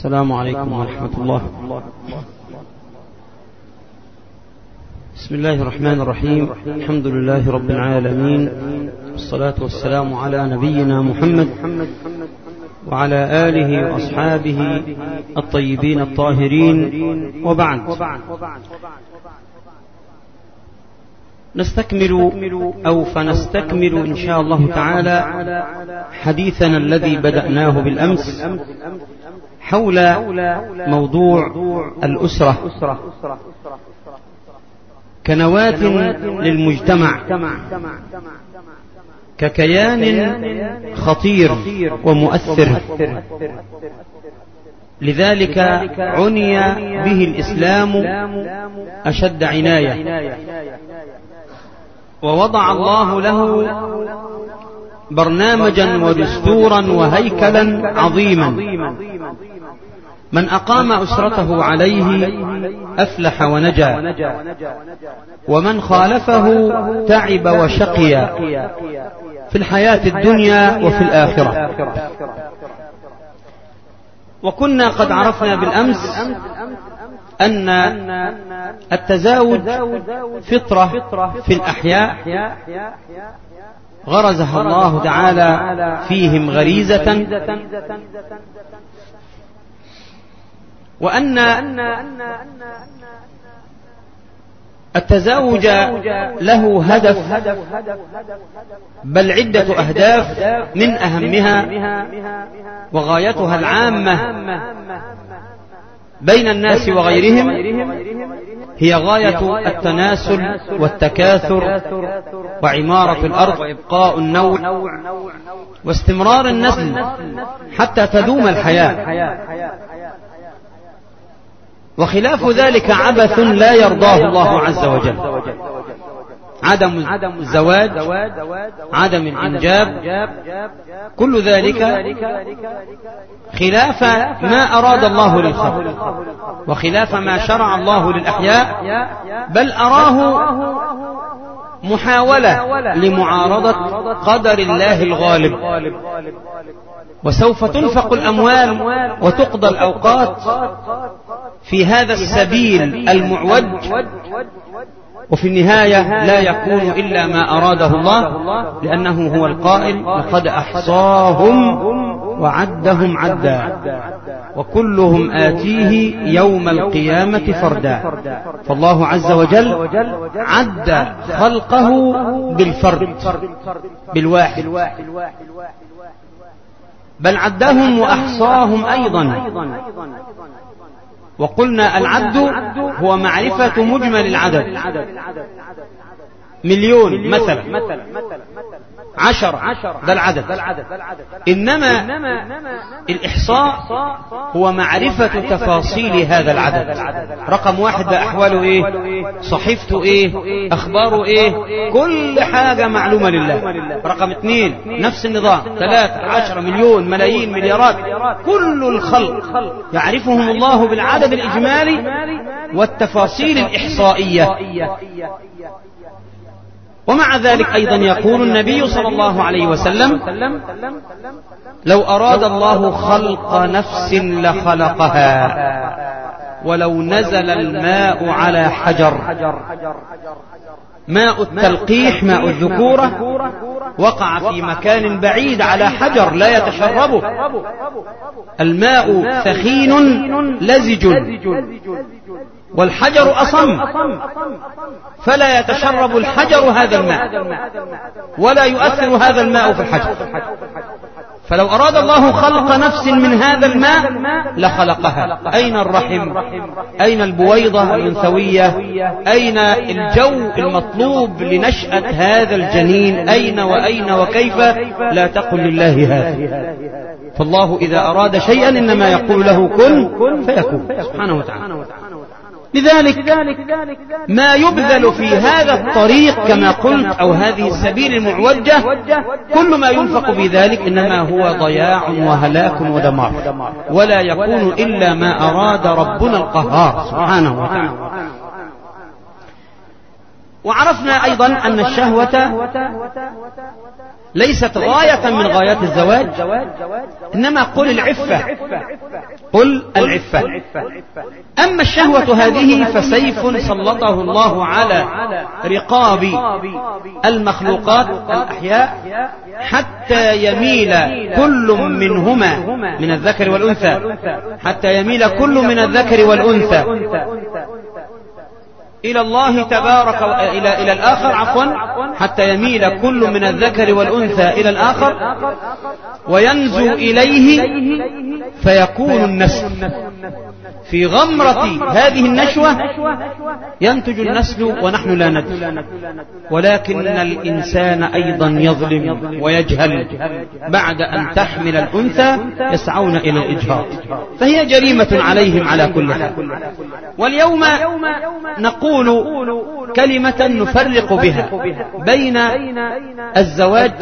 السلام عليكم ورحمة الله بسم الله الرحمن الرحيم الحمد لله رب العالمين والصلاة والسلام على نبينا محمد وعلى آله وأصحابه الطيبين الطاهرين وبعد نستكمل أو فنستكمل إن شاء الله تعالى حديثنا الذي بدأناه بالأمس حول موضوع الأسرة كنواة للمجتمع ككيان خطير ومؤثر لذلك عني به الإسلام أشد عناية ووضع الله له برنامجا ودستورا وهيكلا عظيما من أقام أسرته عليه أفلح ونجا ومن خالفه تعب وشقي في الحياة الدنيا وفي الآخرة وكنا قد عرفنا بالأمس أن التزاوج فطرة في الأحياء غرزها الله تعالى فيهم غريزة وأن التزاوج له هدف بل عدة أهداف من أهمها وغايتها العامة بين الناس وغيرهم هي غاية التناسل والتكاثر وعمارة الأرض وإبقاء النوع واستمرار النسل حتى تدوم الحياة وخلاف ذلك عبث لا يرضاه الله عز وجل عدم الزواج عدم الإنجاب كل ذلك خلاف ما أراد الله للخلق وخلاف ما شرع الله للأحياء بل أراه محاولة لمعارضة قدر الله الغالب وسوف تنفق الأموال وتقضى الأوقات في هذا السبيل المعوج وفي النهاية لا يكون إلا ما أراده الله لأنه هو القائل لقد أحصاهم وعدهم عدا وكلهم آتيه يوم القيامة فردا فالله عز وجل عد خلقه بالفرد بالواحد بل عدهم وأحصاهم أيضا وقلنا العد هو معرفة مجمل العدد مليون مثلا عشر ده العدد إنما الإحصاء هو معرفة تفاصيل هذا العدد رقم واحد ده أحواله إيه صحيفته إيه أخباره إيه كل حاجة معلومة لله رقم اثنين نفس النظام ثلاثة عشر مليون ملايين مليارات كل الخلق يعرفهم الله بالعدد الإجمالي والتفاصيل الإحصائية ومع ذلك أيضا يقول النبي صلى الله عليه وسلم لو أراد الله خلق نفس لخلقها ولو نزل الماء على حجر ماء التلقيح ماء الذكورة وقع في مكان بعيد على حجر لا يتشربه الماء ثخين لزج والحجر أصم فلا يتشرب الحجر هذا الماء ولا يؤثر هذا الماء في الحجر فلو أراد الله خلق نفس من هذا الماء لخلقها أين الرحم أين البويضة الأنثوية أين الجو المطلوب لنشأة هذا الجنين أين وأين وكيف لا تقل لله هذا فالله إذا أراد شيئا إنما يقول له كن فيكون سبحانه وتعالى لذلك ما يبذل في هذا الطريق كما قلت أو هذه السبيل المعوجة كل ما ينفق في ذلك إنما هو ضياع وهلاك ودمار ولا يكون إلا ما أراد ربنا القهار سبحانه وتعالى وعرفنا أيضا أن الشهوة ليست غاية من غايات الزواج إنما قل العفة قل العفة أما الشهوة هذه فسيف سلطه الله على رقاب المخلوقات الأحياء حتى يميل كل منهما من الذكر والأنثى حتى يميل كل من الذكر والأنثى إلى الله تبارك و... إلى إلى الآخر عفوا حتى يميل كل من الذكر والأنثى إلى الآخر وينزو إليه فيكون النسل في غمرة هذه النشوة ينتج النسل ونحن لا ندري ولكن الإنسان أيضا يظلم ويجهل بعد أن تحمل الأنثى يسعون إلى الإجهاض فهي جريمة عليهم على كل حال واليوم نقول كلمة نفرق بها بين الزواج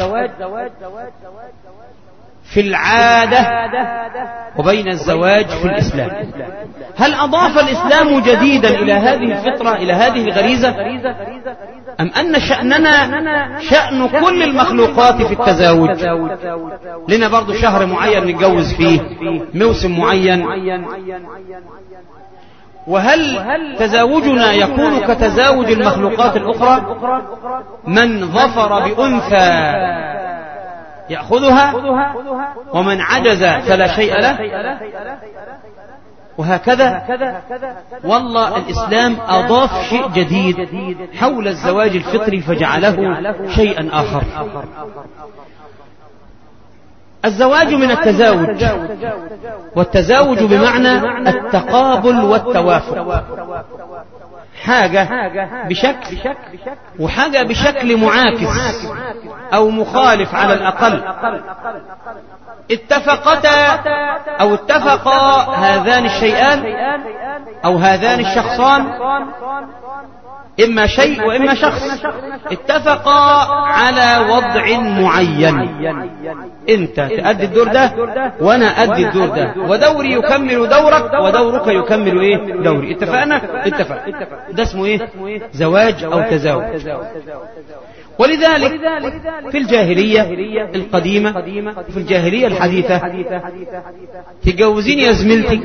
في العادة وبين الزواج في الإسلام هل أضاف الإسلام جديدا إلى هذه الفطرة إلى هذه الغريزة أم أن شأننا شأن كل المخلوقات في التزاوج لنا برضو شهر معين نتجوز فيه موسم معين وهل تزاوجنا يكون كتزاوج المخلوقات الأخرى من ظفر بأنثى يأخذها ومن عجز فلا شيء له وهكذا والله الإسلام أضاف شيء جديد حول الزواج الفطري فجعله شيئا آخر الزواج من التزاوج والتزاوج بمعنى التقابل والتوافق حاجة بشكل وحاجة بشكل معاكس أو مخالف على الأقل اتفقتا أو اتفقا هذان الشيئان أو هذان الشخصان إما شيء وإما شخص اتفقا على وضع معين انت تأدي الدور ده وانا أدي الدور ده ودوري يكمل دورك ودورك يكمل ايه دوري اتفقنا اتفق ده اسمه ايه زواج او تزاوج ولذلك في الجاهلية القديمة في الجاهلية الحديثة تجوزين يا زميلتي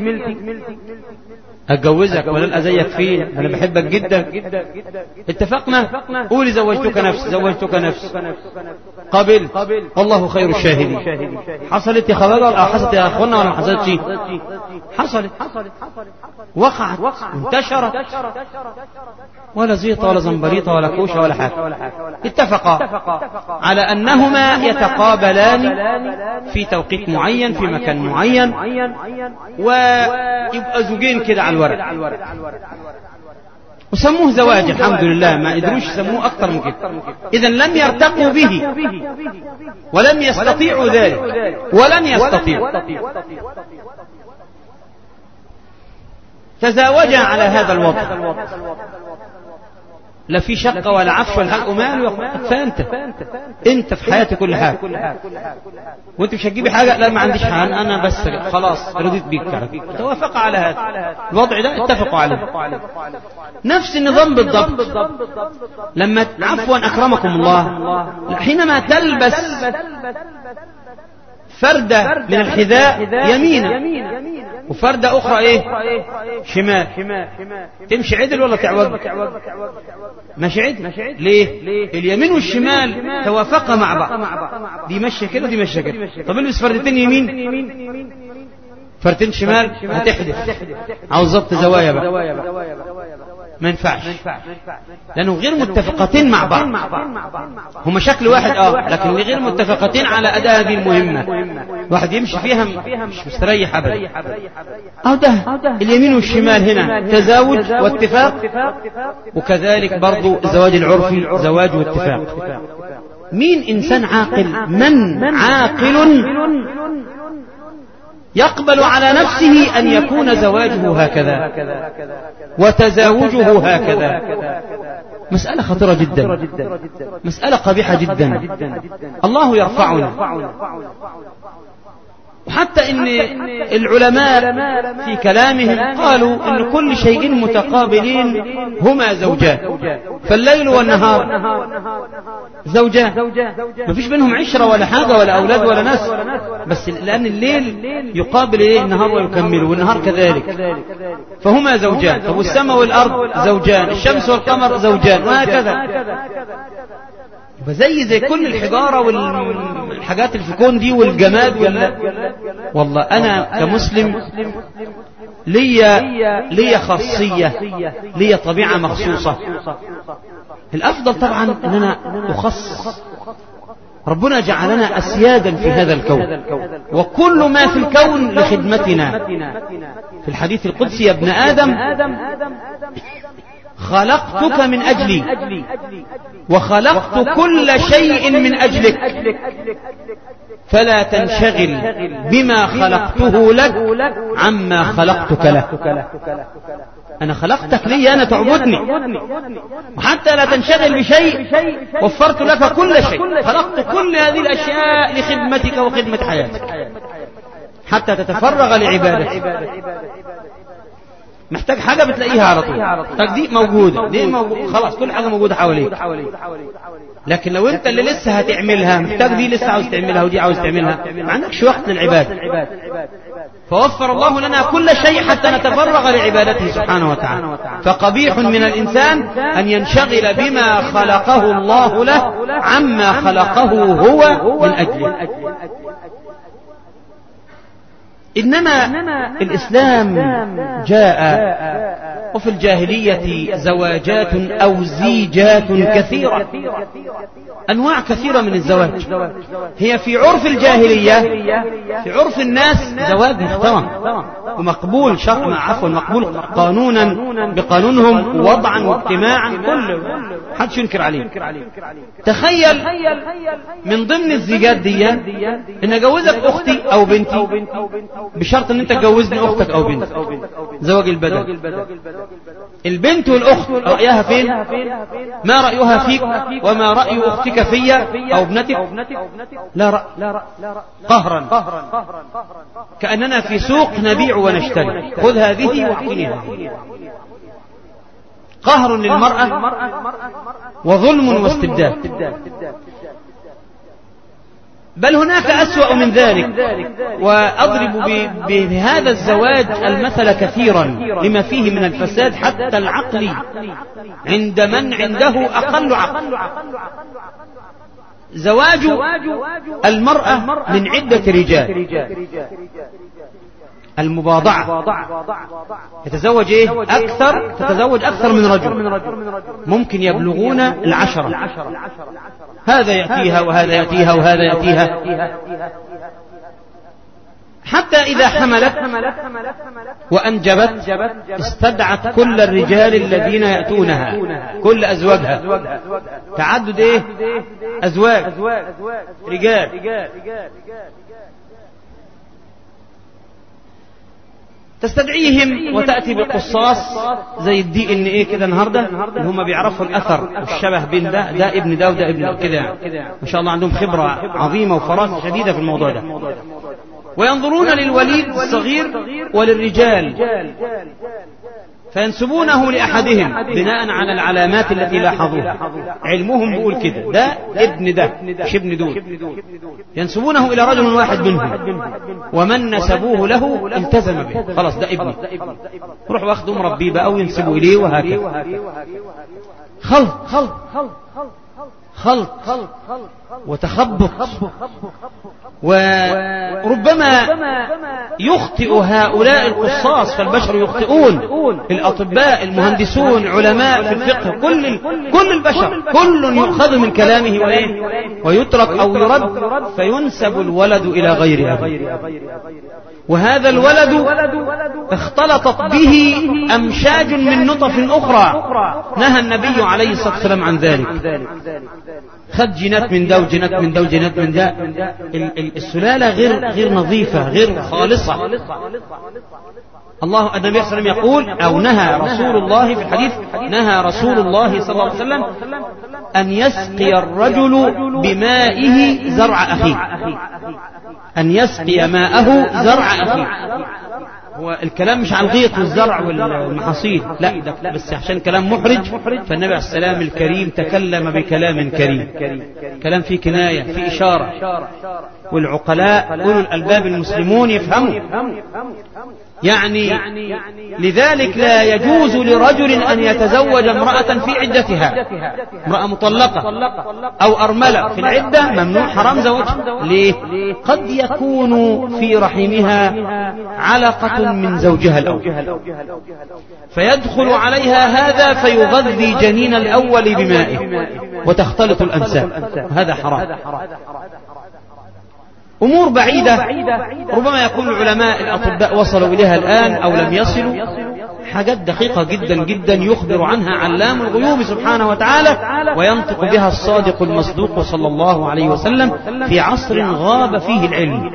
اتجوزك ولا ازيك فيه انا بحبك جدا اتفقنا قولي زوجتك نفس زوجتك نفس قبل والله خير الشاهدين حصلت يا خواجه ولا حصلت يا اخوانا ولا ما حصلتش حصلت وقعت انتشرت ولا زيطة ولا زنبريطة ولا كوشة ولا حاجة اتفقا على أنهما يتقابلان في توقيت معين في مكان معين ويبقى زوجين كده على الورق وسموه زواج الحمد لله ما قدروش يسموه أكثر من كده إذا لم يرتقوا به ولم يستطيعوا ذلك ولن يستطيعوا تزاوجا على هذا الوضع لا في شقة ولا عفش ولا حاجة ومال فأنت أنت في حياتي كل حاجة وأنت مش هتجيبي حاجة لا ما عنديش حاجة أنا بس خلاص رضيت بيك توافق على هذا الوضع ده اتفقوا عليه نفس النظام بالضبط لما عفوا أكرمكم الله حينما تلبس فردة من الحذاء يمينا وفردة أخرى إيه شمال تمشي عدل ولا تعوج ماشي عدل ليه اليمين والشمال توافقا مع بعض دي ماشية كده ودي ماشية كده طب البس فردتين يمين فردتين شمال هتحدث عاوز ضبط زوايا بقى ما ينفعش لأنه غير متفقتين مع بعض هما شكل واحد اه لكن غير متفقتين على أداء هذه المهمة واحد يمشي فيها مش مستريح أبدا أو ده اليمين والشمال هنا تزاوج واتفاق وكذلك برضو الزواج العرفي زواج واتفاق مين إنسان عاقل من عاقل يقبل على نفسه أن يكون زواجه هكذا وتزاوجه هكذا مسألة خطيرة جدا مسألة قبيحة جدا الله يرفعنا حتى ان العلماء في كلامهم قالوا ان كل شيء متقابلين هما زوجان فالليل والنهار زوجان ما فيش بينهم عشرة ولا حاجة ولا أولاد ولا ناس بس لأن الليل يقابل إيه النهار ويكمله والنهار كذلك فهما زوجان طب والسماء والأرض زوجان الشمس والقمر زوجان وهكذا فزي زي كل الحجارة والحاجات اللي في الكون دي والجماد ولا والله أنا كمسلم ليا ليا خاصية ليا طبيعة مخصوصة الأفضل طبعا أن أنا أخصص ربنا جعلنا أسيادا في هذا الكون وكل ما في الكون لخدمتنا في الحديث القدسي يا ابن آدم خلقتك من أجلي وخلقت كل شيء من أجلك فلا تنشغل بما خلقته لك عما خلقتك له أنا خلقتك لي أنا تعبدني وحتى لا تنشغل بشيء وفرت لك كل شيء خلقت كل هذه الأشياء لخدمتك وخدمة حياتك حتى تتفرغ لعبادتك محتاج حاجة بتلاقيها على طول محتاج دي موجودة دي موجودة خلاص كل حاجة موجودة حواليك لكن لو انت اللي لسه هتعملها محتاج دي لسه عاوز تعملها ودي عاوز تعملها ما عندكش وقت للعبادة فوفر الله لنا كل شيء حتى نتفرغ لعبادته سبحانه وتعالى فقبيح من الإنسان أن ينشغل بما خلقه الله له عما خلقه هو من أجله إنما الإسلام جاء وفي الجاهلية زواجات أو زيجات كثيرة أنواع كثيرة من الزواج هي في عرف الجاهلية في عرف الناس زواج محترم ومقبول شرعا عفوا مقبول قانونا بقانونهم وضعا واجتماعا كله حدش ينكر عليه تخيل من ضمن الزيجات دي ان اجوزك اختي او بنتي بشرط ان انت تجوزني اختك او بنتك زواج البدن البنت والاخت رايها فين ما رايها فيك وما راي اختك فيا او ابنتك لا راي قهرا كاننا في سوق نبيع ونشتري خذ هذه واعطني هذه قهر للمرأة وظلم واستبداد بل هناك أسوأ من ذلك وأضرب بهذا الزواج المثل كثيرا لما فيه من الفساد حتى العقلي عند من عنده أقل عقل زواج المرأة من عدة رجال المباضعة يتزوج ايه اكثر تتزوج اكثر من رجل ممكن يبلغون العشرة هذا يأتيها وهذا يأتيها وهذا يأتيها حتى إذا حملت وأنجبت استدعت كل الرجال الذين يأتونها كل أزواجها تعدد إيه أزواج رجال تستدعيهم وتأتي بقصاص زي الدي ان ايه كده النهارده اللي هم بيعرفوا الاثر والشبه بين ده ده ابن ده وده ابن كده ما شاء الله عندهم خبره عظيمه وفراسه شديده في الموضوع ده وينظرون للوليد الصغير وللرجال فينسبونه لأحدهم بناء على العلامات التي لاحظوها علمهم بيقول كده ده ابن ده مش ابن دول ينسبونه إلى رجل واحد منهم ومن نسبوه له التزم به خلاص ده ابني روح واخده مربيه بقى وينسبوا إليه وهكذا خلط خلط خلط وتخبط وربما يخطئ هؤلاء القصاص فالبشر يخطئون الأطباء المهندسون علماء في الفقه كل كل البشر كل يؤخذ من كلامه وإيه ويترك أو يرد فينسب الولد إلى غير أبيه وهذا الولد اختلطت به أمشاج من نطف أخرى نهى النبي عليه الصلاة والسلام عن ذلك خد جينات من ده وجينات من ده وجينات من ده السلالة غير غير نظيفة غير خالصة الله النبي صلى الله عليه وسلم يقول أو نهى رسول الله في الحديث نهى رسول الله صلى الله عليه وسلم أن يسقي الرجل بمائه زرع أخيه أن يسقي ماءه زرع أخيه هو الكلام مش عن الغيط والزرع والمحاصيل لا ده بس عشان كلام محرج فالنبي عليه السلام الكريم تكلم بكلام كريم كلام فيه كناية فيه إشارة والعقلاء أولو الألباب المسلمون يفهموا يعني لذلك لا يجوز لرجل أن يتزوج امرأة في عدتها امرأة مطلقة أو أرملة في العدة ممنوع حرام زوجها ليه قد يكون في رحمها علقة من زوجها الأول فيدخل عليها هذا فيغذي جنين الأول بمائه وتختلط الأنساب هذا حرام أمور بعيدة ربما يكون العلماء الأطباء وصلوا إليها الآن أو لم يصلوا حاجات دقيقة جدا جدا يخبر عنها علام الغيوب سبحانه وتعالى وينطق بها الصادق المصدوق صلى الله عليه وسلم في عصر غاب فيه العلم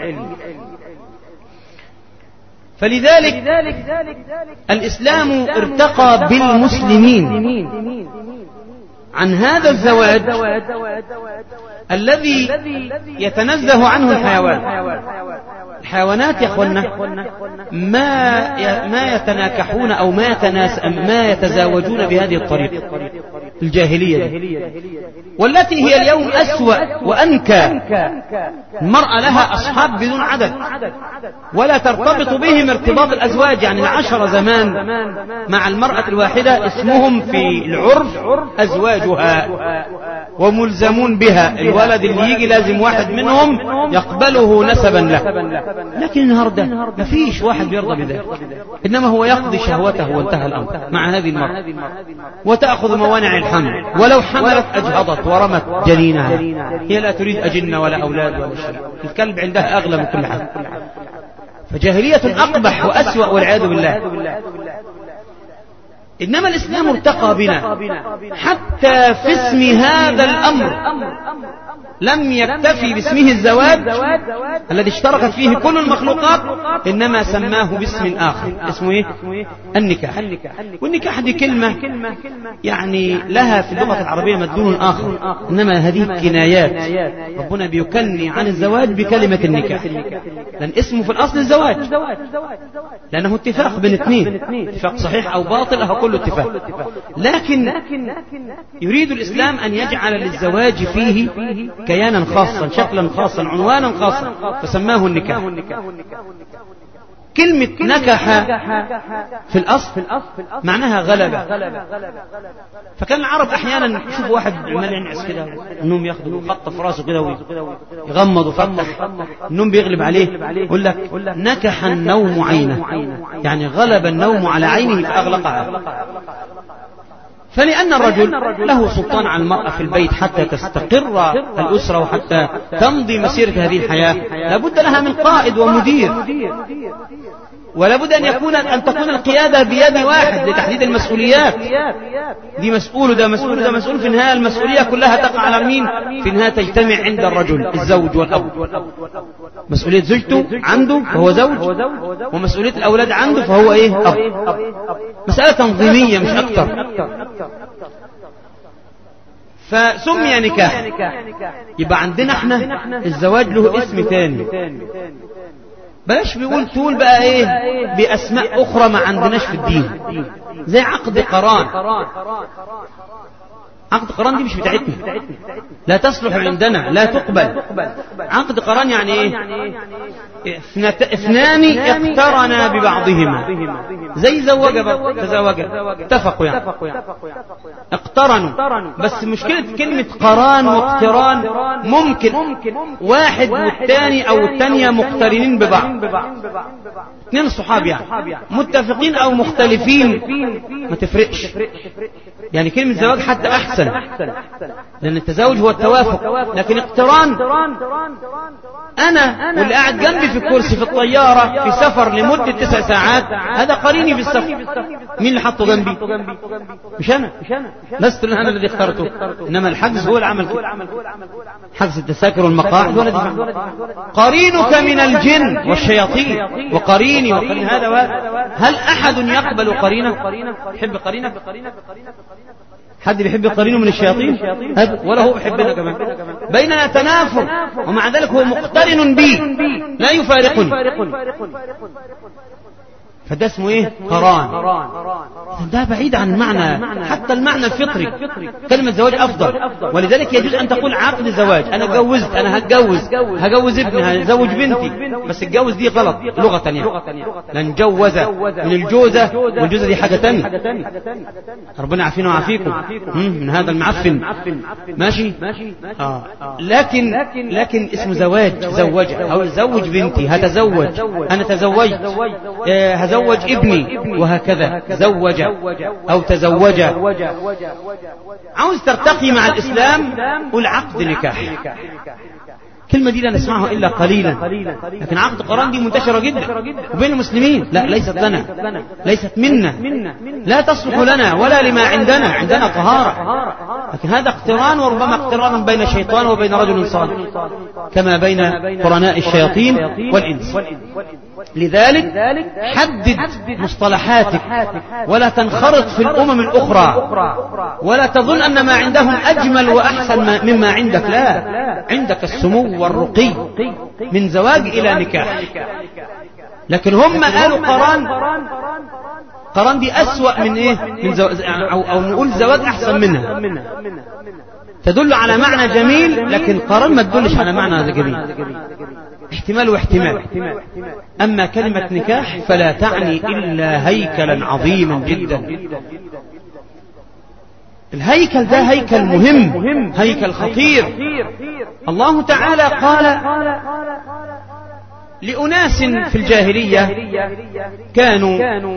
فلذلك الإسلام ارتقى بالمسلمين عن هذا الزواج الذي يتنزه عنه الحيوان الحيوانات يا اخوانا ما ما يتناكحون او ما يتناس ما يتزاوجون بهذه الطريقه الجاهليه دي. والتي هي اليوم اسوا وانكى المراه لها اصحاب بدون عدد ولا ترتبط بهم ارتباط الازواج يعني العشر زمان مع المراه الواحده اسمهم في العرف ازواجها وملزمون بها الولد اللي يجي لازم واحد منهم يقبله نسبا له لكن النهاردة ما فيش واحد بيرضى بذلك إنما هو يقضي شهوته وانتهى الأمر مع هذه المرأة وتأخذ موانع الحمل ولو حملت أجهضت ورمت جنينها هي لا تريد أجنة ولا أولاد ولا شيء الكلب عندها أغلى من كل حاجة فجاهلية أقبح وأسوأ والعياذ بالله إنما الإسلام ارتقى بنا حتى في اسم هذا الأمر لم يكتفي باسمه الزواج الذي اشتركت فيه كل المخلوقات إنما سماه باسم آخر اسمه إيه؟ النكاح والنكاح دي كلمة يعني لها في اللغة العربية مدلول آخر إنما هذه كنايات ربنا بيكني عن الزواج بكلمة النكاح لأن اسمه في الأصل الزواج لأنه اتفاق بين اثنين اتفاق صحيح أو باطل أو كله اتفاق لكن يريد الإسلام أن يجعل للزواج فيه كيانا خاصا شكلا خاصا عنوانا خاصا فسماه النكاح كلمة نكح في الأصل معناها غلبة فكان العرب أحيانا يشوف واحد عمال ينعس كده النوم ياخده خطة في راسه كده ويغمض وفتح النوم بيغلب عليه يقول لك نكح النوم عينه يعني غلب النوم على عينه فأغلقها فلأن الرجل له سلطان على المرأة في البيت حتى تستقر الأسرة وحتى تمضي مسيرة هذه الحياة لابد لها من قائد ومدير ولا بد أن يكون أن تكون القيادة بيد واحد لتحديد المسؤوليات دي مسؤول ده مسؤول ده مسؤول في النهاية المسؤولية كلها تقع على مين في النهاية تجتمع عند الرجل الزوج والأب مسؤولية زوجته عنده فهو زوج ومسؤولية الأولاد عنده فهو إيه أب مسألة تنظيمية مش أكتر فسمي نكاح يبقى عندنا احنا الزواج له اسم ثاني بلاش بيقول تقول بقى ايه باسماء اخرى ما عندناش في الدين زي عقد قران عقد قران دي مش بتاعتنا لا تصلح عندنا لا تقبل عقد قران يعني ايه اثنان اقترنا ببعضهما زي زوجة تزوجا اتفقوا يعني اقترنوا بس مشكلة كلمة قران واقتران ممكن واحد والتاني او التانية مقترنين ببعض اثنين صحاب يعني متفقين او مختلفين ما تفرقش يعني كلمة زواج حتى احسن لان التزاوج هو التوافق لكن اقتران انا واللي قاعد جنبي في الكرسي في الطيارة في سفر لمدة تسع ساعات هذا قريني في السفر مين اللي حطه جنبي مش انا لست انا الذي اخترته انما الحجز هو العمل كده حجز التذاكر والمقاعد ولا دفع قرينك من الجن والشياطين وقريني وقرين هذا وهذا هل احد يقبل قرينه يحب قرينه حد بيحب قرينه من الشياطين هذا ولا هو بيحبنا كمان بيننا تنافر ومع ذلك هو مقترن بي لا يفارقني فده اسمه ايه قران ده بعيد عن المعنى حتى المعنى الفطري كلمة زواج أفضل ولذلك يجوز أن تقول عقد زواج أنا اتجوزت أنا هتجوز هجوز ابني هزوج بنتي بس الجوز دي غلط لغة يعني لأن جوز من الجوزة والجوزة دي حاجة تانية ربنا يعافينا ويعافيكم من هذا المعفن ماشي آه. لكن لكن اسمه زواج زوجة أو زوج بنتي هتزوج أنا تزوجت آه هزوج ابني وهكذا زوج أو تزوج عاوز ترتقي مع الإسلام قل عقد نكاح الكلمة دي لا نسمعها إلا قليلا لكن عقد قران دي منتشرة جدا وبين المسلمين لا ليست لنا ليست منا لا تصلح لنا ولا لما عندنا عندنا طهارة لكن هذا اقتران وربما اقتران بين الشيطان وبين رجل صالح كما بين قرناء الشياطين والإنس لذلك حدد مصطلحاتك ولا تنخرط في الأمم الأخرى ولا تظن أن ما عندهم أجمل وأحسن مما عندك لا عندك السمو والرقي من زواج إلى نكاح لكن هم قالوا قران قران دي أسوأ من إيه من زواج أو, أو نقول زواج أحسن منها تدل على معنى جميل لكن قران ما تدلش على معنى جميل احتمال واحتمال أما كلمة نكاح فلا تعني إلا هيكلا عظيما جدا الهيكل ده هيكل مهم هيكل خطير الله تعالى قال لأناس في الجاهلية كانوا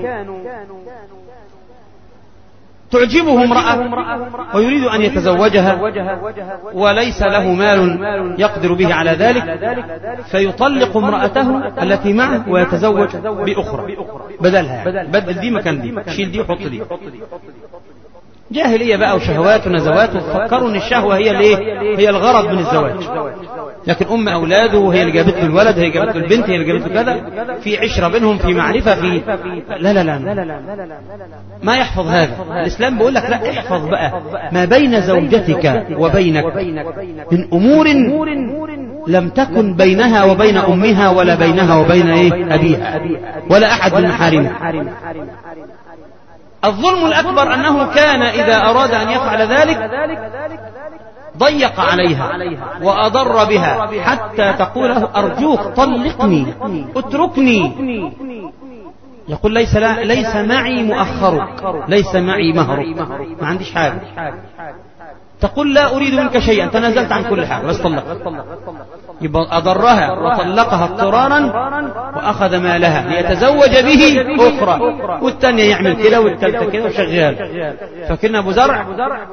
تعجبه امرأة ويريد أن يتزوجها وليس له مال يقدر به على ذلك فيطلق امرأته التي معه ويتزوج بأخرى بدلها بدل دي مكان دي شيل دي وحط دي جاهلية بقى وشهوات ونزوات وفكروا ان الشهوة هي الايه هي الغرض من الزواج لكن ام اولاده وهي اللي جابت له الولد هي جابت له البنت هي اللي جابت له كذا في عشرة بينهم في معرفة في لا لا لا ما يحفظ هذا الاسلام بيقول لك لا احفظ بقى ما بين زوجتك وبينك من امور لم تكن بينها وبين امها ولا بينها وبين ايه ابيها ولا احد من محارمها الظلم الأكبر أنه كان إذا أراد أن يفعل ذلك ضيق عليها وأضر بها حتى تقول له أرجوك طلقني اتركني يقول ليس لا ليس معي مؤخرك ليس معي مهرك ما عنديش حاجة تقول لا أريد منك شيئا تنازلت عن كل حاجة بس طلق يبقى أضرها وطلقها اضطرارا وأخذ مالها ليتزوج به أخرى والثانية يعمل كده والثالثة كده وشغال فكنا أبو زرع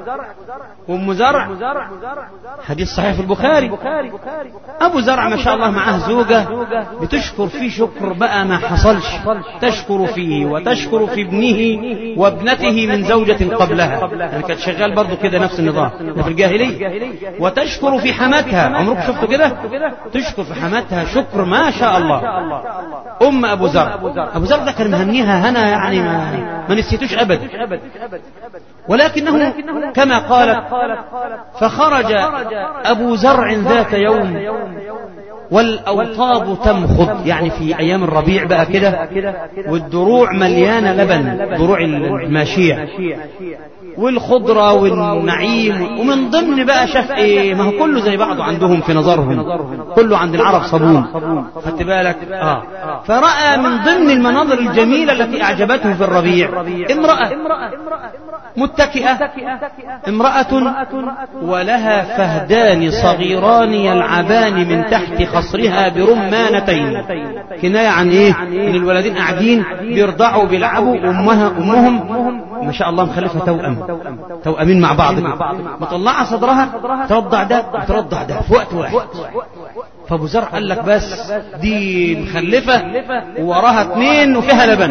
وأم زرع حديث صحيح في البخاري أبو زرع ما شاء الله معاه زوجة بتشكر فيه شكر بقى ما حصلش تشكر فيه وتشكر في ابنه وابنته من زوجة قبلها يعني كانت شغال برضو كده نفس النظام في الجاهلية وتشكر في حماتها عمرك شفتوا كده تشكر في حماتها شكر ما شاء الله أم أبو زرع أبو زرع ده كان مهنيها هنا يعني ما, ما نسيتوش أبدا ولكنه كما قالت فخرج أبو زرع ذات يوم والأوطاب تمخض يعني في أيام الربيع بقى كده والدروع مليانة لبن دروع الماشية والخضرة والنعيم ومن ضمن بقى شاف ايه ما هو كله زي بعضه عندهم في نظرهم كله عند العرب صابون خدت بالك اه فرأى من ضمن المناظر الجميلة التي أعجبته في الربيع امرأة متكئة امرأة ولها فهدان صغيران يلعبان من تحت خصرها برمانتين كناية عن ايه ان الولدين قاعدين بيرضعوا بيلعبوا امها امهم ما شاء الله مخلفها توأم توأمين مع بعض مطلعة صدرها ترضع ده وترضع ده في وقت واحد فابو زرع قال لك بس دي مخلفة ووراها اثنين وفيها لبن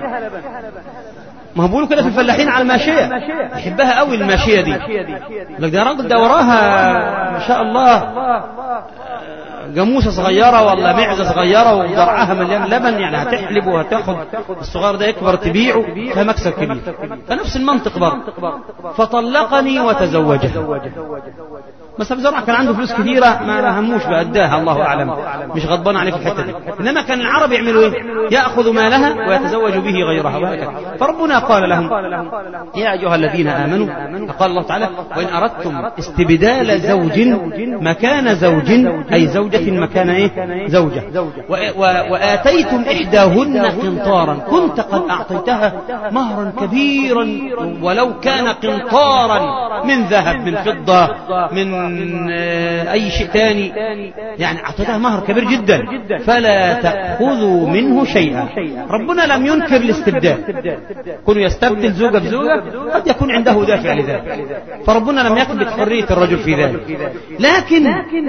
ما هو بيقولوا كده في الفلاحين على الماشية يحبها قوي الماشية دي لك ده راجل ده وراها ما شاء الله جاموسة صغيرة ولا معزة صغيرة وضرعها مليان لبن يعني هتحلب وهتاخد الصغير ده يكبر تبيعه فمكسب كبير فنفس المنطق برضه فطلقني وتزوجه بس ابو زرع كان عنده فلوس كثيره ما هموش بأداها الله اعلم مش غضبان عليه في الحته دي انما كان العرب يعملوا ايه ياخذ مالها ويتزوج به غيرها وهكذا فربنا قال لهم يا ايها الذين امنوا فقال الله تعالى وان اردتم استبدال زوج مكان زوج اي زوجه مكان ايه زوجه واتيتم احداهن قنطارا كنت قد اعطيتها مهرا كبيرا ولو كان قنطارا من ذهب من فضه من أي شيء ثاني يعني أعطيتها مهر كبير جدا فلا تأخذوا منه شيئا ربنا لم ينكر الاستبدال كن يستبدل زوجة بزوجة قد يكون عنده دافع لذلك فربنا لم يكبت حرية الرجل في ذلك لكن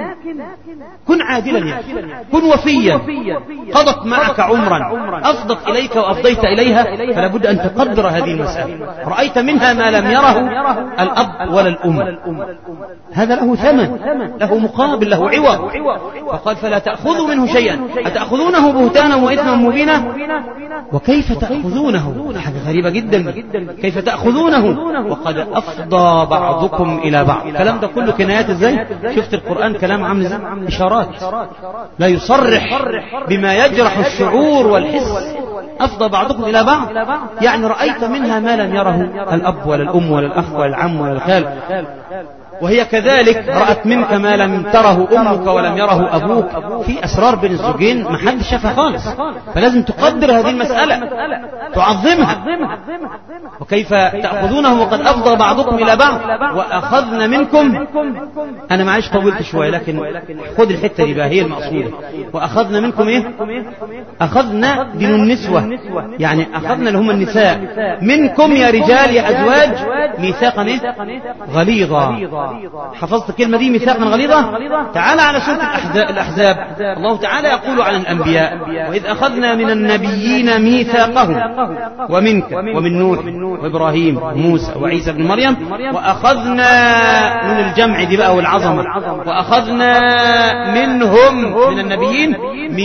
كن عادلا يعني كن وفيا قضت معك عمرا أفضت إليك وأفضيت إليها فلا بد أن تقدر هذه المسألة رأيت منها ما لم يره الأب ولا الأم هذا له ثمن له مقابل له عوض فقال فلا تأخذوا منه شيئا أتأخذونه بهتانا وإثما مبينا وكيف تأخذونه حاجة غريبة جدا كيف تأخذونه وقد أفضى بعضكم إلى بعض الكلام ده كله كنايات ازاي شفت القرآن كلام عامل ازاي إشارات لا يصرح بما يجرح الشعور والحس أفضى بعضكم إلى بعض يعني رأيت منها ما لم يره الأب ولا الأم ولا الأخ ولا العم ولا الخال وهي كذلك رأت منك ما لم تره أمك ولم يره أبوك في أسرار بين الزوجين ما حد شافها خالص فلازم تقدر هذه المسألة تعظمها وكيف تأخذونه وقد أفضى بعضكم إلى بعض وأخذنا منكم أنا معيش طولت شوية لكن خذ الحتة دي بقى هي المقصودة وأخذنا منكم إيه أخذنا دين النسوة يعني أخذنا اللي هم النساء منكم يا رجال يا أزواج ميثاقا إيه غليظا حفظت الكلمة دي ميثاقا غليظا تعال على سورة الأحزاب الله تعالى يقول عن الأنبياء وإذ أخذنا من النبيين ميثاقهم ومنك ومن نوح وإبراهيم وموسى وعيسى بن مريم وأخذنا من الجمع دي بقى والعظمة وأخذنا منهم من النبيين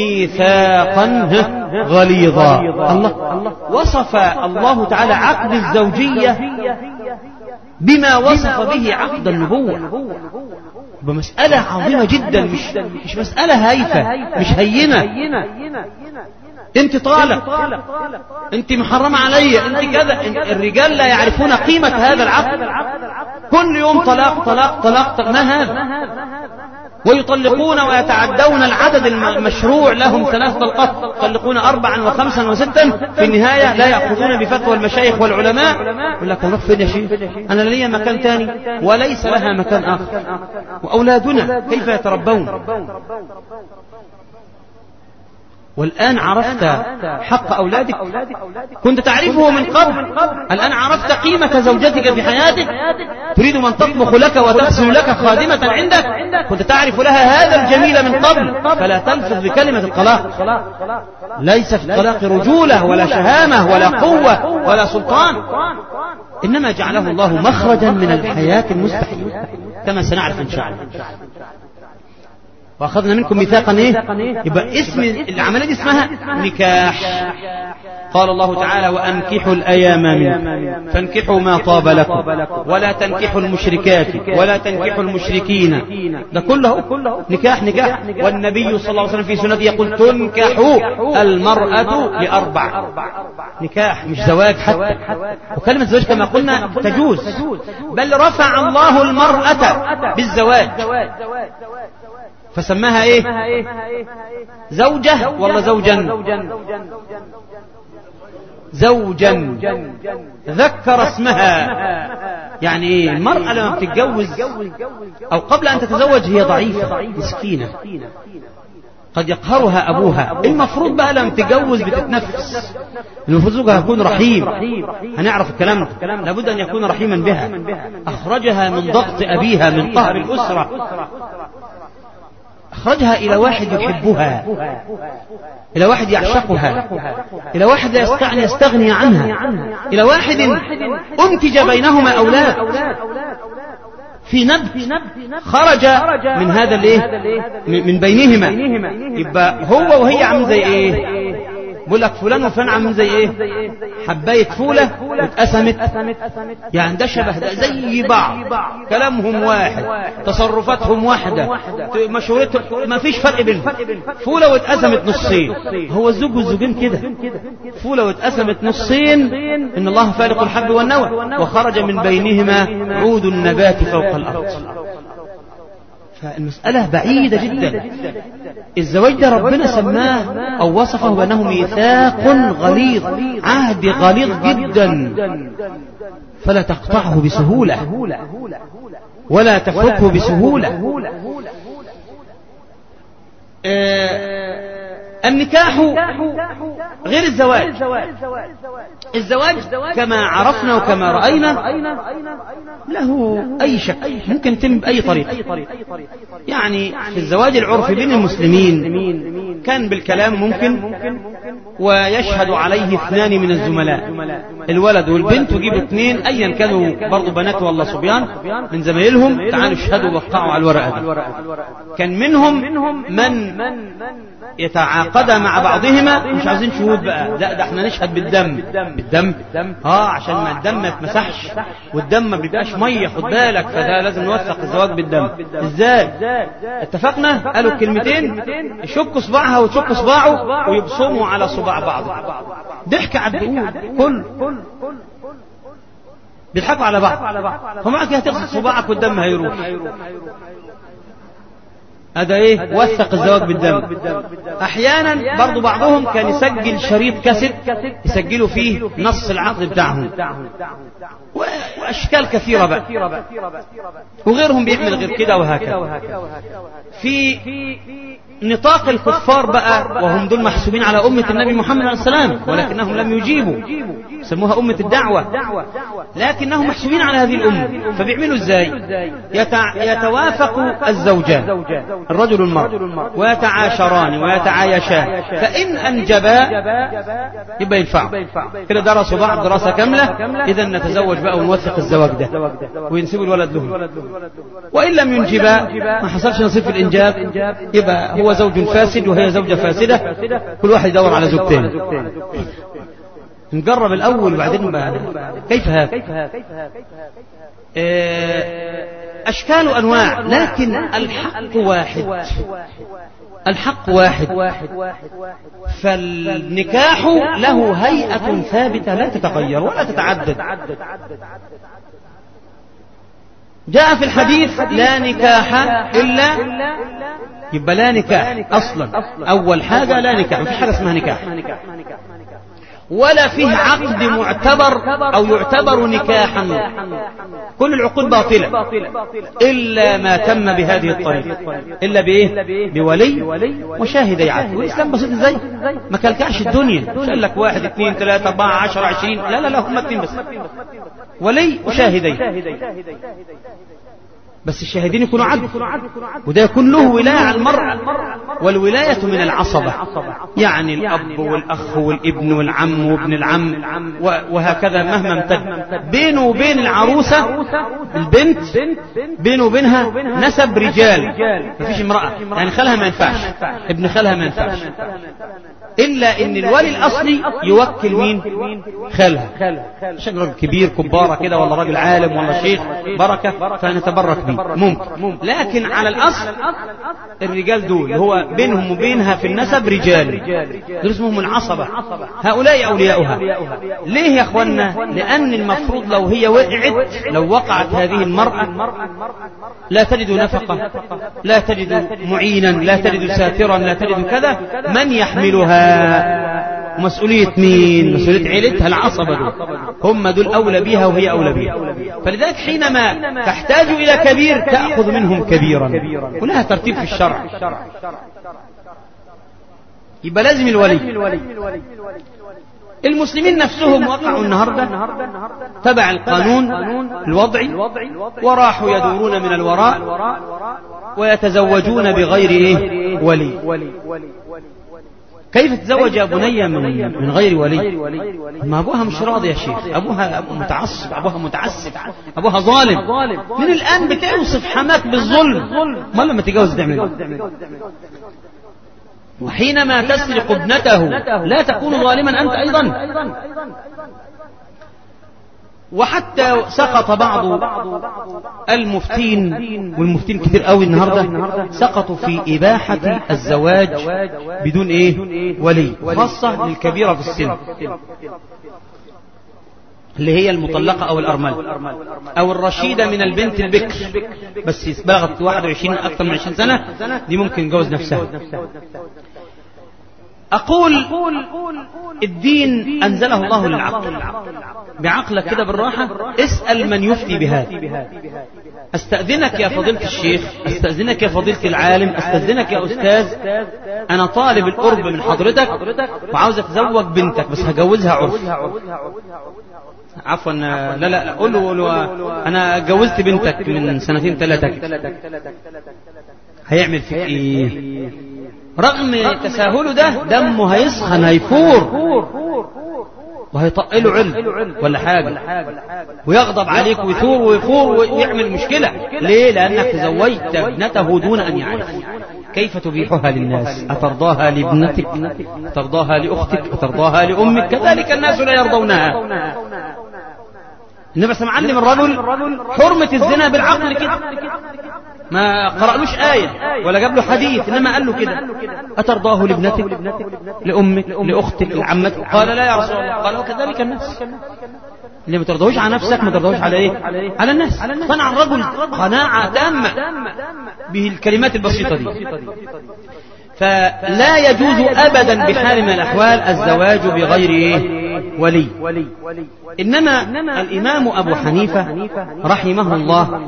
ميثاقا غليظا الله وصف الله تعالى عقد الزوجية بما وصف به عقد النبوة بمسألة عظيمة جدا مش, مش مسألة هايفة مش هينة انت طالق انت محرمة علي انت كذا الرجال لا يعرفون قيمة هذا العقد كل يوم طلاق طلاق طلاق, طلاق ما هذا ويطلقون ويتعدون العدد المشروع لهم ثلاث طلقات يطلقون أربعا وخمسا وستا في النهاية لا يأخذون بفتوى المشايخ والعلماء يقول لك نروح فين يا شيخ أنا لي مكان تاني وليس لها مكان آخر وأولادنا كيف يتربون والآن عرفت حق أولادك كنت تعرفه من قبل الآن عرفت قيمة زوجتك في حياتك تريد من تطبخ لك وتغسل لك خادمة عندك كنت تعرف لها هذا الجميل من قبل فلا تلفظ بكلمة الطلاق ليس في الطلاق رجولة ولا شهامة ولا قوة ولا سلطان إنما جعله الله مخرجا من الحياة المستحيلة كما سنعرف إن شاء الله واخذنا منكم ميثاقا ايه يبقى اسم العمليه دي اسمها نكاح قال الله تعالى وانكحوا الايام منكم فانكحوا ما طاب لكم ولا تنكحوا المشركات ولا تنكحوا المشركين ده كله نكاح نكاح والنبي صلى الله عليه وسلم في سنته يقول تنكح المرأة لأربع نكاح مش زواج حتى وكلمة زواج كما قلنا تجوز بل رفع الله المرأة بالزواج فسماها ايه زوجة ولا زوجا زوجا ذكر اسمها يعني ايه المرأة لما بتتجوز او قبل ان تتزوج هي ضعيفة مسكينة قد يقهرها ابوها المفروض بقى لما تتجوز بتتنفس المفروض زوجها يكون رحيم هنعرف الكلام ده لابد ان يكون رحيما بها اخرجها من ضغط ابيها من قهر الاسره أخرجها إلى واحد يحبها إلى واحد يعشقها إلى واحد لا يستطيع أن يستغني عنها إلى واحد أنتج بينهما أولاد في نبت خرج من هذا الايه من بينهما يبقى هو وهي عامل زي ايه بقول لك فلان وفلان عاملين زي ايه حبايه فوله اتقسمت يعني ده شبه ده زي بعض كلامهم واحد تصرفاتهم واحده مشورتهم ما فيش فرق بينهم فوله واتقسمت نصين هو الزوج والزوجين كده فوله واتقسمت نصين ان الله فارق الحب والنوى وخرج من بينهما عود النبات فوق الارض فالمسألة بعيدة جدا الزواج ده ربنا سماه أو وصفه بأنه ميثاق غليظ عهد غليظ جدا فلا تقطعه بسهولة ولا تفكه بسهولة آه النكاح غير الزواج الزواج كما عرفنا وكما رأينا له أي شكل ممكن يتم بأي طريقة يعني في الزواج العرفي بين المسلمين كان بالكلام ممكن ويشهد عليه اثنان من الزملاء الولد والبنت ويجيب اثنين ايا كانوا برضه بنات ولا صبيان من زمايلهم تعالوا اشهدوا وقعوا على الورقه دي كان منهم من يتعاقد مع بعضهما مش عايزين شهود بقى لا ده احنا نشهد بالدم بالدم اه عشان ما الدم ما يتمسحش والدم ما بيبقاش ميه خد بالك فده لازم نوثق الزواج بالدم ازاي اتفقنا قالوا الكلمتين يشكوا صباعها وتشك صباعه ويبصموا على صباع بعض ضحك على الدقون كل بيضحكوا على بعض فمعك هتغسل صباعك والدم هيروح هذا ايه وثق الزواج بالدم احيانا برضو بعضهم كان يسجل شريط كاسيت يسجلوا فيه نص العقد بتاعهم واشكال كثيره بقى وغيرهم بيعمل غير كده وهكذا في نطاق الكفار بقى وهم دول محسوبين على أمة النبي محمد عليه السلام ولكنهم لم يجيبوا سموها أمة الدعوة لكنهم محسوبين على هذه الأمة فبيعملوا ازاي يتوافق الزوجان الرجل والمرأة ويتعاشران ويتعايشان فإن أنجبا يبقى ينفعوا كده درسوا بعض دراسة كاملة إذا نتزوج بقى ونوثق الزواج ده وينسبوا الولد لهم وإن لم ينجبا ما حصلش نصيب في الإنجاب يبقى هو زوج فاسد وهي زوجة فاسدة كل واحد يدور على زوجتين نجرب الأول وبعدين بعد كيف هذا أشكال أنواع لكن الحق واحد الحق واحد فالنكاح له هيئة ثابتة لا تتغير ولا تتعدد جاء في الحديث لا نكاح إلا يبقى لا نكاح أصلا أول حاجة لا نكاح مفيش حاجة اسمها نكاح ولا فيه عقد معتبر أو يعتبر نكاحا كل العقود باطلة إلا ما تم بهذه الطريقة إلا بإيه بولي وشاهدي عدل والإسلام بسيط إزاي ما كلكعش الدنيا مش قال لك واحد اثنين ثلاثة أربعة عشر عشرين لا لا لا هم اثنين بس ولي وشاهدي بس الشاهدين يكونوا عدل وده يكون له ولاية على المرأة والولاية من العصبة يعني الأب والأخ والابن والعم وابن العم وهكذا مهما امتد بينه وبين العروسة البنت بينه وبينها نسب رجال مفيش امرأة يعني خالها ما ينفعش ابن خالها ما ينفعش إلا إن الولي الأصلي يوكل مين خالها عشان راجل كبير كبارة كده ولا راجل عالم ولا شيخ بركة فنتبرك به ممكن لكن على الأصل الرجال دول هو بينهم وبينها في النسب رجال دول اسمهم العصبة هؤلاء أولياؤها ليه يا أخوانا لأن المفروض لو هي وقعت لو وقعت هذه المرأة لا تجد نفقة لا تجد معينا لا تجد ساترا لا تجد كذا من يحملها مسؤولية مين مسؤولية عيلتها العصبة دول هم دول أولى بها وهي أولى بها فلذلك حينما تحتاج إلى كبير تأخذ منهم كبيرا ولها ترتيب في الشرع يبقى لازم الولي المسلمين نفسهم وقعوا النهاردة تبع القانون الوضعي وراحوا يدورون من الوراء ويتزوجون بغير إيه ولي كيف تزوج يا بني من, من غير ولي ما أبوها مش راضي يا شيخ أبوها متعصب أبوها متعسف أبوها ظالم من الآن بتوصف حماك بالظلم ما لما تتجوز تعمل وحينما تسرق ابنته لا تكون ظالما أنت أيضا وحتى سقط بعض المفتين والمفتين كتير قوي النهاردة سقطوا في إباحة الزواج بدون إيه ولي خاصة للكبيرة في السن اللي هي المطلقة أو الأرملة أو الرشيدة من البنت البكر بس بلغت 21 أكثر من 20 سنة دي ممكن جوز نفسها أقول الدين أنزله الله للعقل بعقلك كده بالراحة اسأل من يفتي بهذا استأذنك يا فضيلة الشيخ استأذنك يا فضيلة العالم استأذنك يا أستاذ أنا طالب القرب من حضرتك وعاوز أتزوج بنتك بس هجوزها عرف عفوا لا لا قول له, قول له أنا جوزت بنتك من سنتين ثلاثة هيعمل فيك إيه رغم تساهله ده دمه هيسخن هيفور وهيطقله علم ولا حاجة ويغضب عليك ويثور ويفور ويعمل مشكلة ليه لأنك تزوجت ابنته دون أن يعرف كيف تبيحها للناس أترضاها لابنتك أترضاها لأختك أترضاها لأمك كذلك الناس لا يرضونها النبي صلى الله عليه وسلم علم الرجل حرمة الزنا بالعقل كده ما قرألوش آية ولا جاب له حديث إنما قال له كده أترضاه لابنتك لأمك لأختك لعمتك قال لا يا رسول الله قال وكذلك الناس اللي ما ترضوش على نفسك ما ترضوش على ايه على الناس قنع الرجل قناعة تامة بالكلمات البسيطة دي فلا يجوز أبدا بحال من الأحوال الزواج بغير إيه؟ ولي إنما الإمام أبو حنيفة رحمه الله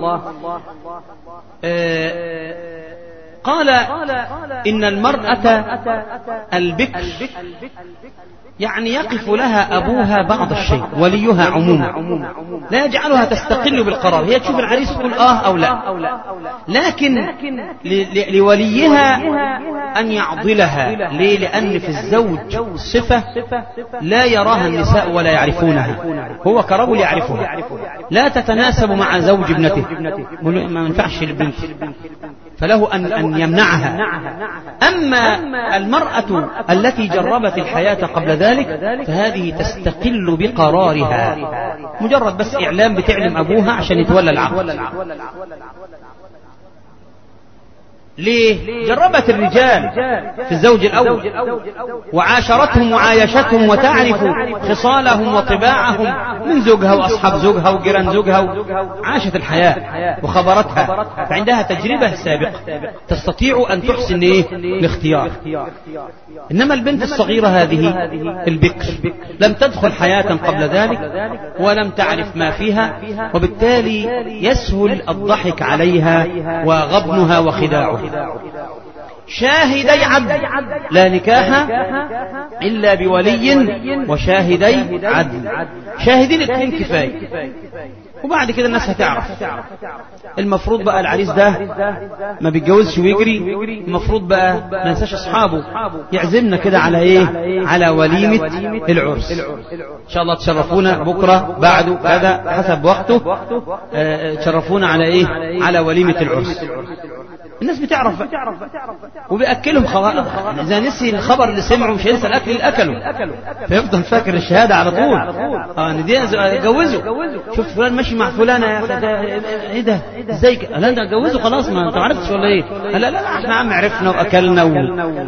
قال إن المرأة البكر يعني يقف لها أبوها بعض الشيء وليها عموما لا يجعلها تستقل بالقرار هي تشوف العريس تقول آه أو لا لكن لوليها أن يعضلها ليه لأن في الزوج صفة لا يراها النساء ولا يعرفونها هو كرجل يعرفها لا تتناسب مع زوج ابنته ما ينفعش البنت فله أن, أن يمنعها أما المرأة التي جربت الحياة قبل ذلك فهذه تستقل بقرارها مجرد بس إعلام بتعلم أبوها عشان يتولى العقل ليه جربت الرجال في الزوج الأول وعاشرتهم وعايشتهم وتعرف خصالهم وطباعهم من زوجها وأصحاب زوجها وجيران زوجها عاشت الحياة وخبرتها فعندها تجربة سابقة تستطيع أن تحسن إيه؟ الاختيار إنما البنت الصغيرة هذه البكر لم تدخل حياة قبل ذلك ولم تعرف ما فيها وبالتالي يسهل الضحك عليها وغبنها وخداعها شاهدي عدل لا نكاح إلا بولي وشاهدي عدل شاهدين اثنين كفاية وبعد كده الناس هتعرف المفروض بقى العريس ده ما بيتجوزش ويجري المفروض بقى ما ينساش اصحابه يعزمنا كده على ايه على وليمة العرس ان شاء الله تشرفونا بكرة بعده كذا حسب وقته تشرفونا على ايه على وليمة العرس الناس بتعرف وبيأكلهم خبر إذا نسي الخبر اللي سمعه مش هينسى الأكل اللي أكله فيفضل فاكر الشهادة على طول اه ان دي جوزه شفت فلان ماشي مع فلانة يا أخي ده إيه ده إزاي لا ده جوزه خلاص ما أنت ما عرفتش ولا إيه لا لا لا احنا عم عرفنا وأكلنا و...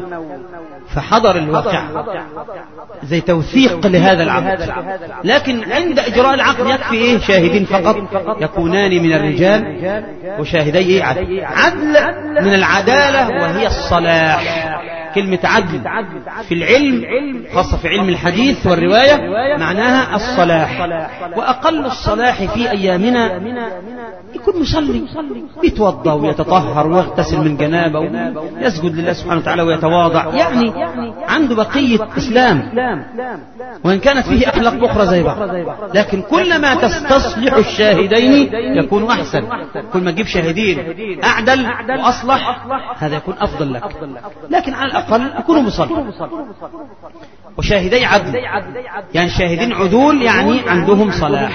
فحضر الواقع زي توثيق لهذا العقد لكن عند إجراء العقد يكفي إيه شاهدين فقط يكونان من الرجال وشاهدي إيه عدل عدل من العدالة وهي الصلاح كلمة عدل في العلم خاصة في علم الحديث والرواية معناها الصلاح وأقل الصلاح في أيامنا يكون مصلي يتوضا ويتطهر ويغتسل من جنابه ويسجد لله سبحانه وتعالى ويتواضع يعني عنده بقية إسلام وإن كانت فيه أخلاق أخرى زي بعض لكن كلما تستصلح الشاهدين يكون أحسن كل ما تجيب شاهدين أعدل وأصلح هذا يكون أفضل لك لكن على الأقل يكونوا بيصلوا وشاهدي عدل يعني شاهدين عدول يعني عندهم صلاح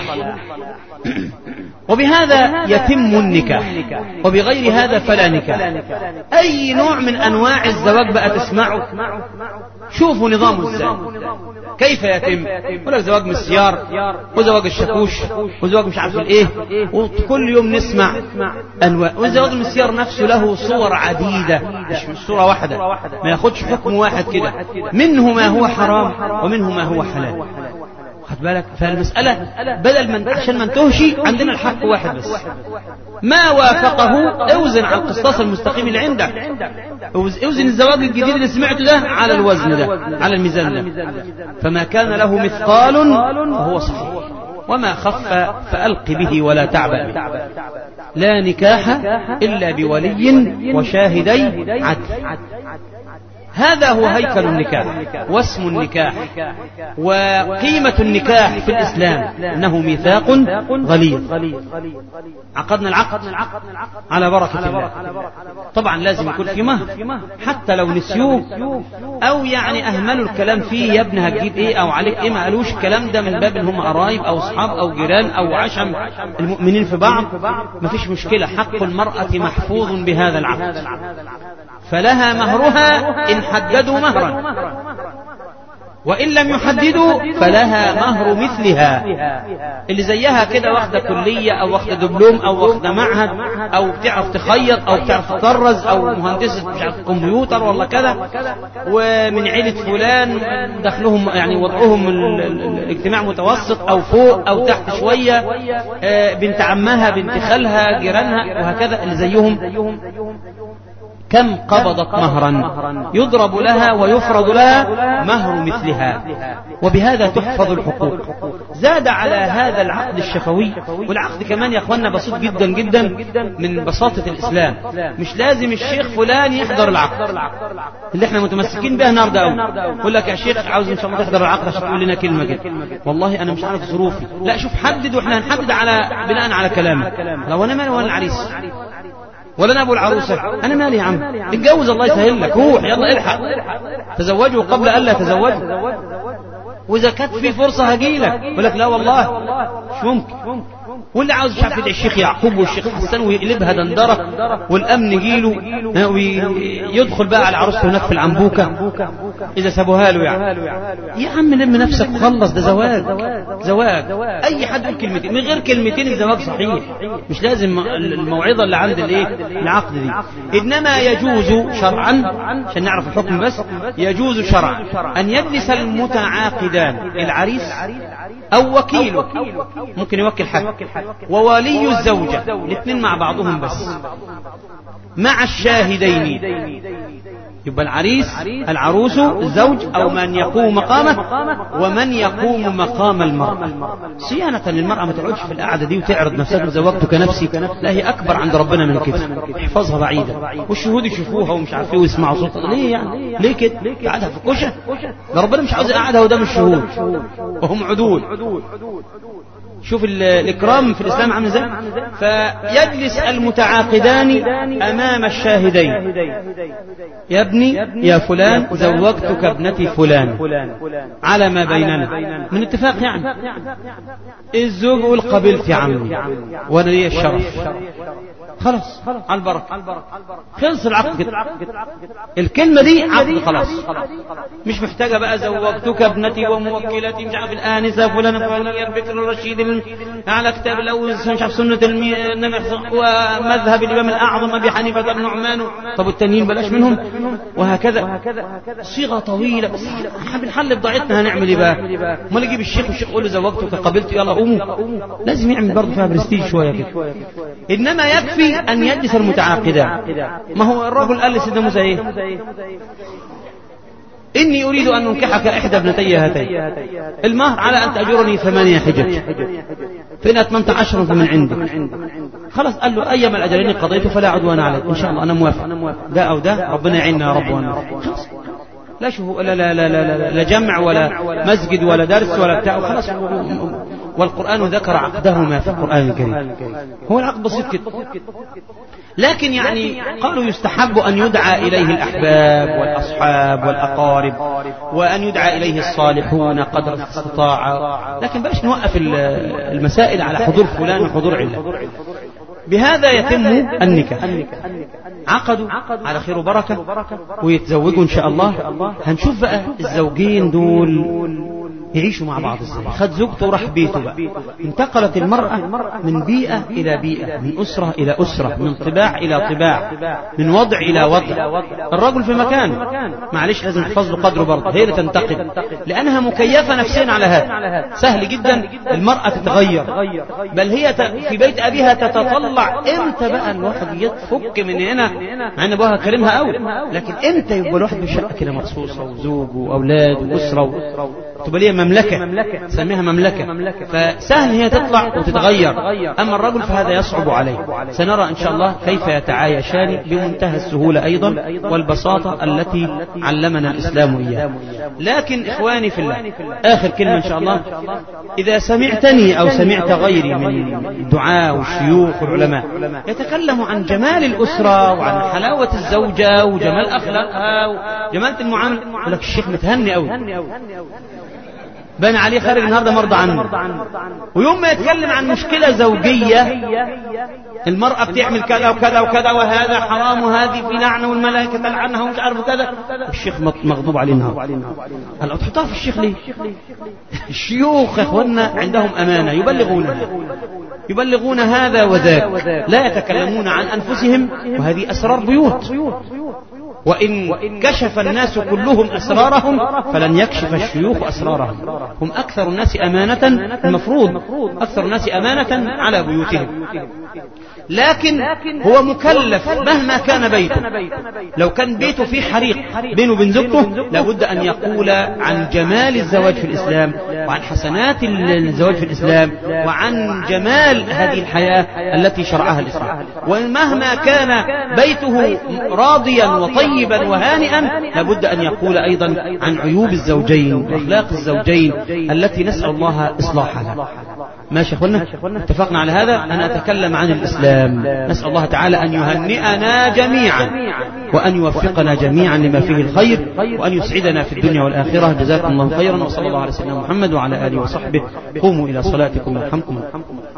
وبهذا يتم النكاح وبغير هذا فلا نكاح أي نوع من أنواع الزواج بقى تسمعه شوفوا نظامه ازاي كيف يتم يقول لك زواج من السيار وزواج الشاكوش وزواج مش عارف الايه وكل يوم نسمع انواع والزواج من السيار نفسه له صور عديده مش صوره واحده ما ياخدش حكم واحد كده منه ما هو حرام ومنه ما هو حلال خد بالك فالمسألة بدل من عشان ما انتهشي عندنا الحق واحد بس ما وافقه اوزن على القسطاس المستقيم اللي عندك اوزن الزواج الجديد اللي سمعته ده على الوزن ده على الميزان ده فما كان له مثقال فهو صحيح وما خف فألق به ولا تعبأ به لا نكاح إلا بولي وشاهدي عدل هذا هو هيكل النكاح واسم النكاح وقيمة النكاح في الإسلام أنه ميثاق غليظ عقدنا العقد على بركة الله طبعا لازم يكون في مهر حتى لو نسيوه أو يعني أهملوا الكلام فيه يا ابني هتجيب إيه أو عليك إيه ما قالوش الكلام ده من باب إن هم قرايب أو أصحاب أو جيران أو عشم المؤمنين في بعض ما فيش مشكلة حق المرأة محفوظ بهذا العقد فلها مهرها إن حددوا مهرا وإن لم يحددوا فلها مهر مثلها اللي زيها كده واخدة كلية أو واخدة دبلوم أو واخدة معهد أو بتعرف تخيط أو بتعرف تطرز أو مهندسة مش عارف كمبيوتر ولا كذا ومن عيلة فلان دخلهم يعني وضعهم الاجتماع متوسط أو فوق أو تحت شوية بنت عمها بنت خالها جيرانها وهكذا اللي زيهم كم قبضت مهرا يضرب لها ويفرض لها مهر مثلها وبهذا تحفظ الحقوق زاد على هذا العقد الشفوي والعقد كمان يا اخوانا بسيط جدا جدا من بساطة الإسلام مش لازم الشيخ فلان يحضر العقد اللي احنا متمسكين بها النهارده قوي يقول لك يا شيخ عاوز ان شاء الله تحضر العقد عشان تقول لنا كلمة كده والله انا مش عارف ظروفي لا شوف حدد واحنا هنحدد على بناء على كلامك لو انا مالي وانا العريس ولا انا ابو العروسه انا مالي يا عم اتجوز الله يسهل لك روح يلا الحق تزوجوا قبل الا تزوجوا واذا كانت في فرصه هجيلك يقول لك لا والله مش ممكن واللي عاوز مش عارف يدعي الشيخ يعقوب والشيخ حسن ويقلبها دندره والامن يجيله ويدخل بقى على عروسته هناك في العنبوكه اذا سابوها له يعني يا عم لم نفسك وخلص ده زواج زواج اي حد يقول كلمتين من غير كلمتين الزواج صحيح مش لازم الموعظه اللي عند الايه العقد دي انما يجوز شرعا عشان نعرف الحكم بس يجوز شرعا ان يجلس المتعاقدان العريس او وكيله ممكن يوكل حد وولي الزوجة الاثنين مع بعضهم بس مع الشاهدين يبقى العريس العروس الزوج أو من يقوم مقامه ومن يقوم مقام المرأة صيانة للمرأة ما تقعدش في القعدة دي وتعرض نفسها زوجتك نفسي لا هي أكبر عند ربنا من كده احفظها بعيدة والشهود يشوفوها ومش عارف ايه ويسمعوا صوتها ليه يعني ليه كده قعدها في الكشة ده ربنا مش عاوز يقعدها قدام الشهود وهم عدول شوف الإكرام في الإسلام عامل ازاي فيجلس المتعاقدان أمام الشاهدين يا ابني يا فلان زوجتك ابنتي فلان على ما بيننا من اتفاق يعني الزوج يقول قبلت يا عمي وانا لي الشرف خلاص على البركة خلص العقد كده الكلمة دي عقد خلاص مش محتاجة بقى زوجتك ابنتي وموكلتي مش عارف الآنسة فلانة فلانية البكر الرشيد على كتاب الأول مش عارف سنة النبي ومذهب الإمام الأعظم أبي حنيفة النعمان طب التانيين بلاش منهم وهكذا صيغة طويلة بس احنا بنحل بضاعتنا هنعمل ايه بقى؟ امال يجيب الشيخ والشيخ يقول له زوجتك قبلت يلا قوموا لازم يعمل برضه فيها برستيج شوية كده إنما يكفي أن يجلس المتعاقدان ما هو الرجل قال لسيدنا موسى إيه إني أريد أن أنكحك إحدى ابنتي هاتين المهر على أن تأجرني ثمانية حجج فإن أتممت عشرا فمن عندك خلاص قال له أيما الأجرين قضيت فلا عدوان عليك إن شاء الله أنا موافق ده أو ده ربنا يعيننا يا رب وانا لا شو لا لا لا لا لا, لا جمع ولا مسجد ولا درس ولا بتاع خلاص والقرآن ذكر عقدهما في القرآن الكريم هو العقد بسيط كده لكن يعني قالوا يستحب أن يدعى إليه الأحباب والأصحاب والأقارب وأن يدعى إليه الصالحون قدر الاستطاعة لكن بلاش نوقف المسائل على حضور فلان وحضور علة بهذا يتم النكاح عقدوا على خير وبركة ويتزوجوا إن شاء الله هنشوف بقى الزوجين دول يعيشوا مع بعض ازاي خد زوجته وراح بيته بقى انتقلت المرأة من بيئة إلى بيئة من أسرة إلى أسرة من طباع إلى طباع من وضع إلى وضع الرجل في مكان معلش لازم نحفظ له قدره برضه هي اللي تنتقل لأنها مكيفة نفسيا على هذا سهل جدا المرأة تتغير بل هي في بيت أبيها تتطلع امتى بقى الواحد يتفك من هنا مع ان ابوها كريمها قوي لكن امتى يبقى الواحد بشقه كده مخصوصه وزوج واولاد واسره تبقى ليها مملكة تسميها مملكة فسهل هي تطلع وتتغير أما الرجل فهذا يصعب عليه سنرى إن شاء الله كيف يتعايشان بمنتهى السهولة أيضا والبساطة التي علمنا الإسلام إياها لكن إخواني في الله آخر كلمة إن شاء الله إذا سمعتني أو سمعت غيري من الدعاء والشيوخ والعلماء يتكلم عن جمال الأسرة وعن حلاوة الزوجة وجمال أخلاقها وجمال المعاملة يقول لك الشيخ متهني أوي بان عليه خارج النهارده مرضى عنه ويوم ما يتكلم عن مشكلة زوجية المرأة بتعمل كذا وكذا وكذا وهذا حرام وهذه في لعنة والملائكة تلعنها ومش عارف كذا الشيخ مغضوب عليه النهارده هلا تحطها في الشيخ ليه؟ الشيوخ يا اخوانا عندهم أمانة يبلغونها يبلغون هذا وذاك لا يتكلمون عن أنفسهم وهذه أسرار بيوت وإن كشف الناس كلهم أسرارهم فلن يكشف الشيوخ أسرارهم هم أكثر الناس أمانة المفروض أكثر الناس أمانة على بيوتهم لكن هو مكلف مهما كان بيته لو كان بيته فيه حريق بينه وبين زوجته لابد أن يقول عن جمال الزواج في الإسلام وعن حسنات الزواج في الإسلام وعن جمال هذه الحياة التي شرعها الإسلام ومهما كان بيته راضيا وطيبا وهانئا لابد أن يقول أيضا عن عيوب الزوجين وأخلاق الزوجين التي نسأل الله إصلاحها ماشي اخوانا اتفقنا على هذا أنا أتكلم عن الإسلام نسأل الله تعالى أن يهنئنا جميعا وأن يوفقنا جميعا لما فيه الخير وأن يسعدنا في الدنيا والآخرة جزاكم الله خيرا وصلى الله على سيدنا محمد وعلى آله وصحبه قوموا إلى صلاتكم يرحمكم الله